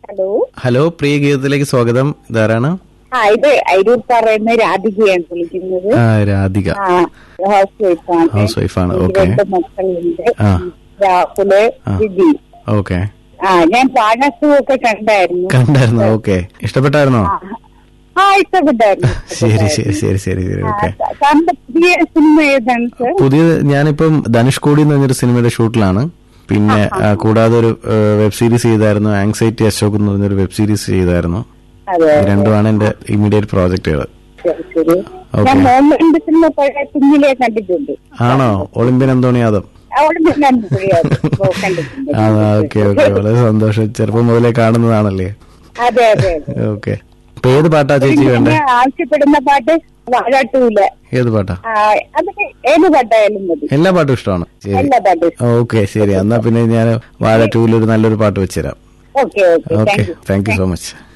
Hello hello പ്രിയ ഗീതത്തിലേക്ക് സ്വാഗതം ഇതാരാണ് ആ ഇത് അരൂർ പറയുന്ന രാധികയാണ് വിളിക്കുന്നത് ആ രാധിക ആ ഹൗസ് വൈഫാണ് ഹൗസ് വൈഫാണ് എനിക്ക് ഓക്കെ രണ്ട് മക്കളുണ്ട് ആ. രാഹുല് ആ. വിധി ഓക്കെ ആ ഞാൻ പാനസുമൊക്കെ കണ്ടായിരുന്നു കണ്ടായിരുന്നു ഓക്കെ ഇഷ്ടപ്പെട്ടായിരുന്നോ ആ. ആ ഇഷ്ടപ്പെട്ടായിരുന്നു ശരി ശരി ശരി ശരി ശരി ആ, ഓക്കെ സാറിന്റെ പുതിയ സിനിമ ഏതാണ് സർ പുതിയ ഞാനിപ്പം ധനുഷ്കോടി എന്ന് പറഞ്ഞൊരു സിനിമയുടെ ഷൂട്ടിലാണ് പിന്നെ ആ, കൂടാതെ ഒരു വെബ് സീരീസ് ചെയ്തായിരുന്നു ആങ്സൈറ്റി അശോക് എന്ന് പറഞ്ഞൊരു വെബ് സീരീസ് ചെയ്തായിരുന്നു അതെ ഈ രണ്ടുമാണ് എന്റെ ഇമ്മീഡിയറ്റ് പ്രോജക്റ്റുകൾ ശരി ശരി ഓക്കേ. ഞാൻ മോഹൻലാലിന്റെ സിനിമ പഴയ കുഞ്ഞിലെ കണ്ടിട്ടുണ്ട് ആണോ ഒളിമ്പ്യൻ അന്തോണി യാദവ് അവിടെ നിന്ന് കണ്ടിട്ടുണ്ട് ഓ, കണ്ടിട്ടുണ്ട് ആ ഓക്കെ ഓക്കെ വളരെ സന്തോഷം ചെറുപ്പം മുതലേ കാണുന്നതാണല്ലേ അതെ അതെ അതെ ഓക്കെ അപ്പൊ ഏത് പാട്ടാ ചേച്ചി വേണ്ടേ ഞാൻ ആവശ്യപ്പെടുന്ന പാട്ട് വാഴാട്ടൂല ഏത് പാട്ടാ അതൊക്കെ ഏത് പാട്ടായാലും മതി എല്ലാ പാട്ടും ഇഷ്ടമാണ് ശരി എല്ലാ പാട്ടും ഓക്കെ ശരി എന്നാ പിന്നെ ഞാൻ വാഴ ടൂവിൽ ഒരു നല്ലൊരു പാട്ട് വെച്ചുതരാം okay okay okay thank you thank you so much